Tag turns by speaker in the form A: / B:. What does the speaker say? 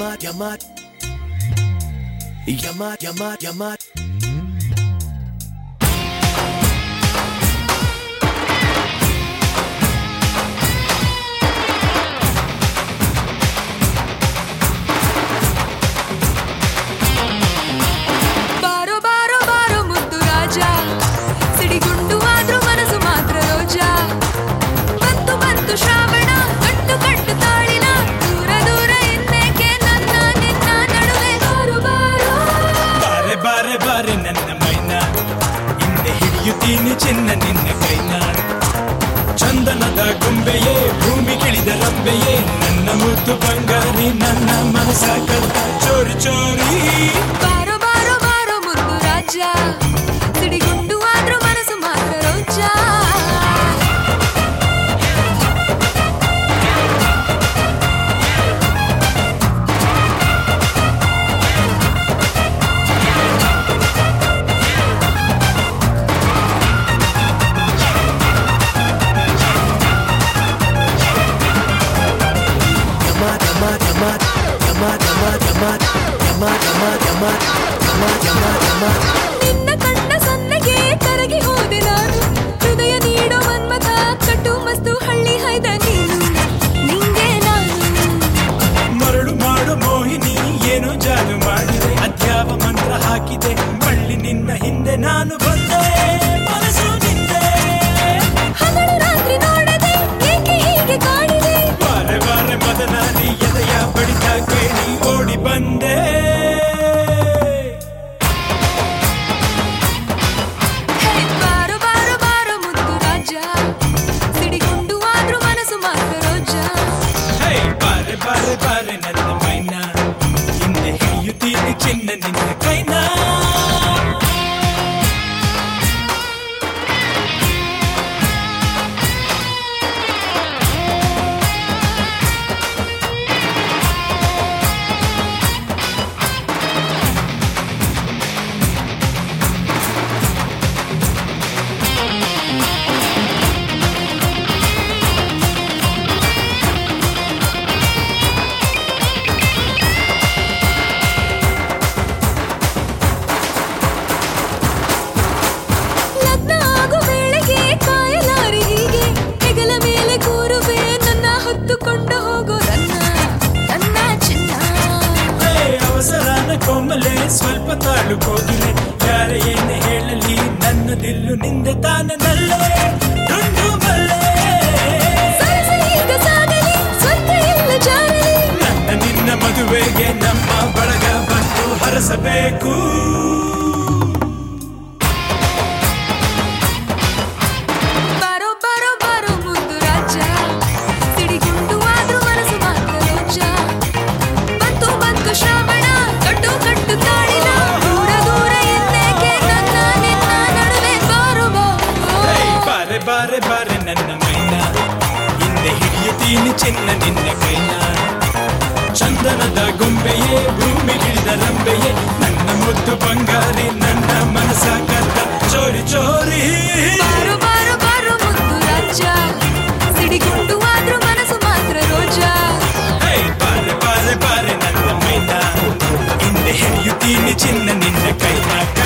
A: Yamat, Yamat. Yamat, Yamat, Yamat.
B: ಬಾರೋ ಬಾರೋ ಬಾರೋ ಮುದ್ದು ರಾಜ ಸಿಡಿಗುಂಡು ಆದ್ರೂ ಮನಸ್ಸು ಮಾತ್ರ ರೋಜ ಬಂತು ಬಂತು ಶ್ರಾವಣ ಕಟ್ಟು ಕಟ್ಟು ತಾಳಿನ ದೂರ ದೂರ ಇನ್ನೇಕೆ ನನ್ನ ನಿನ್ನ ನಡುವೆ ಬಾರು ಬಾರೋ
C: ಬಾರೆ ಬಾರೆ ಬಾರೆ ನನ್ನ ಮೈನ ಹಿಂದೆ ಹಿಡಿಯುತ್ತೀನಿ ಚಿನ್ನ ನಿನ್ನ ಕೈನ ಚಂದನದ ಗೊಂಬೆಯೇ ಭೂಮಿಗಿಳಿದ ರಂಬೆಯೇ ನನ್ನ ಮುದ್ದು ಬಂಗಾರಿ ನನ್ನ ಮನಸ ಕಳ್ತ ಚೋರಿ ಚೋರಿ
B: ಬಾರೋ ಬಾರೋ ಬಾರೋ ಮುದ್ದು ರಾಜ ಸಿಡಿಗುಂಡು ಆದ್ರೂ ಮನಸ್ಸು ಮಾತ್ರ ರೋಜ
A: Yamat, Yamat, Yamat. Yamat, Yamat, Yamat. Yamat, Yamat, Yamat. Yamat, Yamat, Yamat.
B: ನಿನ್ನ ಕಣ್ಣ ಸನ್ನೆಗೆ ಕರಗಿ ಹೋದೆ ನಾನು ಹೃದಯ ನೀಡೋ ಮನ್ಮಥ ಕಟ್ಟು ಮಸ್ತು ಹಳ್ಳಿ ಹೈದ ನೀನು ನಿಂಗೆ ನಾನು
C: ಮರಳು ಮಾಡು ಮೋಹಿನಿ ಏನೋ ಜಾದು ಮಾಡಿದೆ ಅದ್ಯಾವ ಮಂತ್ರ ಹಾಕಿದೆ ಬಳ್ಳಿ ನಿನ್ನ ಹಿಂದೆ ನಾನು ಬಂದೆ ಮನಸ್ಸು ನಿಂದೆ
B: ಹಗಲು ರಾತ್ರಿ ನೋಡದೆ ಏಕೆ ಹೀಗೆ ಕಾಡಿದೆ
C: ಬಾರೆ ಬಾರೆ ಮದನಾದಿ ಎದೆಯ ಬಡಿತ ಕೇಳಿ ಓಡಿ ಬಂದೆ
B: ಹೇ, ಬಾರೋ ಬಾರೋ ಬಾರೋ ಮುದ್ದು ರಾಜ ಸಿಡಿಗುಂಡು ಆದ್ರೂ ಮನಸ್ಸು ಮಾತ್ರ ರೋಜ
C: ಹೇ ಬಾರೆ ಬಾರೆ ಬಾರೆ ನನ್ನ ಮೈನ ಹಿಂದೆ ಹಿಡಿಯುತ್ತೀನಿ ಚಿನ್ನ ನಿನ್ನ ಕೈನ
B: ಲಗ್ನ ಆಗೋ ವೇಳೆಗೆ ಕಾಯಲಾರಿ ಹೀಗೆ ಹೆಗಲ ಮೇಲೆ ಕೂರುವೆ ನನ್ನ ಹೊತ್ತುಕೊಂಡು ಹೋಗೋ ನನ್ನ ನನ್ನ ಚಿನ್ನ
C: ಹೇ ಅವಸರನ ಕೋಮಲೆ ಸ್ವಲ್ಪ ತಾಳು ಕೋಗಿಲೆ ಯಾರ ಏನೇ ಹೇಳಲಿ ನನ್ನ ದಿಲ್ಲು ನಿಂದೆ ತಾನೆ ನಲ್ಲೆ ದುಂಡು ಮಲ್ಲೆ
B: ಸರಸ ಈಗ ಸಾಗಲಿ ಸ್ವರ್ಗ ಎಲ್ಲ ಜಾರಲಿ
C: ನನ್ನ ನಿನ್ನ ಮದುವೆಗೆ ನಮ್ಮ ಬಳಗ ಬಂದು ಹರಸಬೇಕು
B: ಬಾರೋ ಬಾರೋ ಬಾರೋ ಮುದ್ದು ರಾಜ ಸಿಡಿಗುಂಡು ಆದ್ರೂ ಮನಸ್ಸು ಮಾತ್ರ ರೋಜ ಬಂತು ಬಂತು ಶ್ರಾವಣ ಕಟ್ಟು ಕಟ್ಟು ತಾಳಿನ ದೂರ ದೂರ ಇನ್ನೇಕೆ ನನ್ನ ನಿನ್ನ ನಡುವೆ ಬಾರೋ
C: ಹೇ,
B: ಬಾರೋ
C: ಬಾರೆ ಬಾರೆ ಬಾರೆ ನನ್ನ ಮೈನ ಹಿಂದೆ ಹಿಡಿಯುತ್ತೀನಿ ಚಿನ್ನ ನಿನ್ನ ಕೈನ ಚಂದನದ ಗೊಂಬೆಯೇ ಭೂಮಿಗಿಳಿದ ರಂಬೆಯೇ ನನ್ನ ಮುದ್ದು ಬಂಗಾರಿ ನನ್ನ ಮನಸ ಕದ್ದ ಚೋರಿ ಚೋರಿ
B: ಬಾರೋ ಬಾರೋ ಬಾರೋ ಮುದ್ದು ರಾಜ ಸಿಡಿಗುಂಡು ಆದ್ರೂ ಮನಸ್ಸು ಮಾತ್ರ ರೋಜ
C: ಹೇ, ಬಾರೆ ಬಾರೆ ಬಾರೆ ನನ್ನ ಮೈನ ಹಿಂದೆ ಹಿಡಿಯುತ್ತೀನಿ ಚಿನ್ನ ನಿನ್ನ ಕೈನ